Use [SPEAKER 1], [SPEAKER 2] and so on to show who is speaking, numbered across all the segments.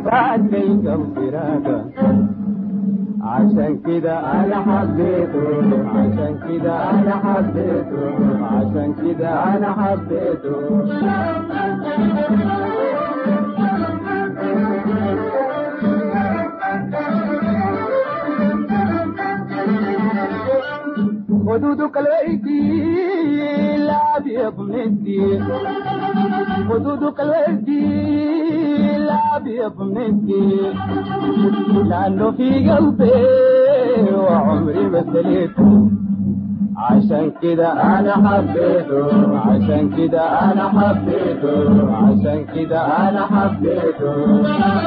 [SPEAKER 1] بعدك انفراده عشان كده انا حبيته عشان كده انا حبيته عشان كده انا حبيته خدودك الوردي لا بيضمنتي خدودك الوردي لا بيضمنتي لأنه في قلبي وعمري ما سليته عشان كده أنا حبيته عشان كده أنا حبيته عشان كده أنا حبيته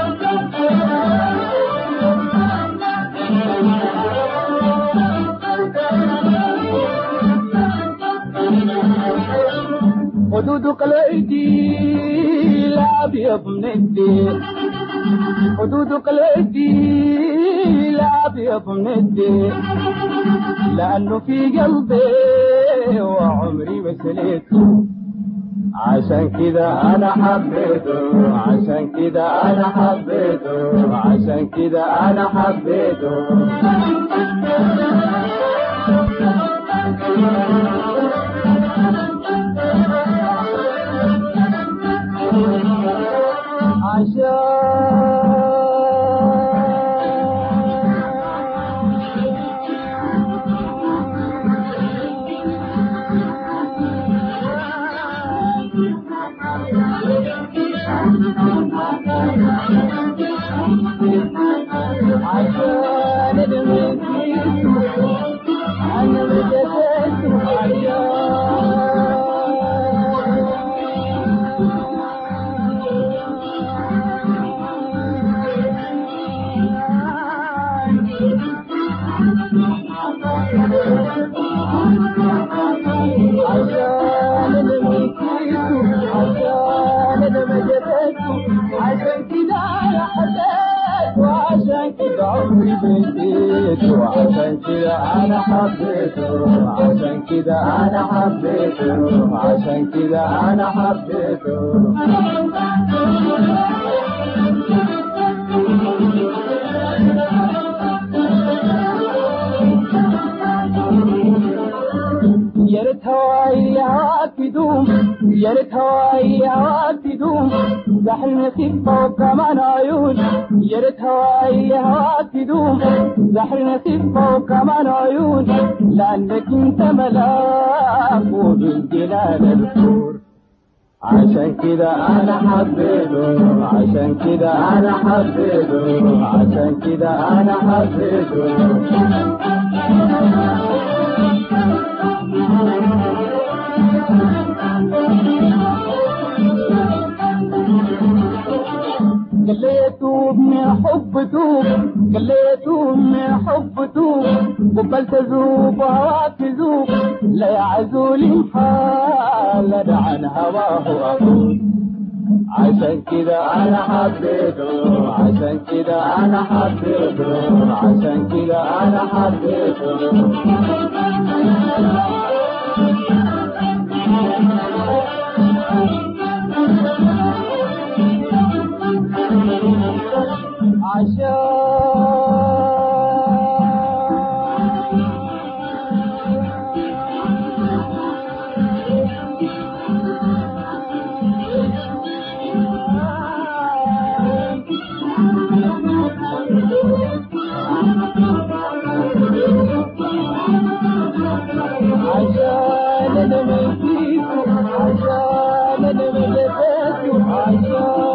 [SPEAKER 1] حدودك الأيدي لا بيضمنتي حدودك الأيدي لا بيضمنتي لأنه في قلبي وعمري ما سليته عشان كده أنا حبيته عشان كده أنا حبيته عشان كده أنا حبيته عشان أنا مجدت عشان انا ميتيت عشان انا ما جبت عشان كده انا حبيت وعشان كده عمري بيتيت وعشان كده انا حبيته عشان كده انا حبيته عشان كده انا حبيته يا ريت هوايات تدوم يا ريت هوايات تدوم زحل خفة وكمان عيون يا ريت هوايات تدوم زحل خفة وكمان عيون لأنك انت ملاك وبالجلال الكور عشان كده انا حبيته عشان كده انا حبيته عشان كده انا حبيته قليته من حب توب قليته من حب توب قبلت ذوب هواك ذوب لا يعزول حال عن هواه أقول عشان كده انا حبيته عشان كده انا حبيته عشان كده انا حبيته عشان انا ميتيت عشان انا مجدت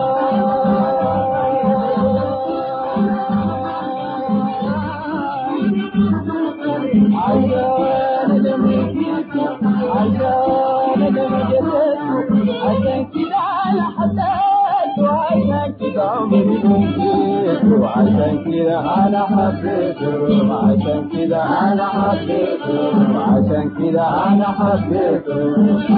[SPEAKER 1] عشان عشان انا ميتيت عشان انا مجدت عشان كده انا حبيت وعشان كده عمري ميت وعشان كده انا حبيته عشان كده انا حبيته عشان كده انا حبيته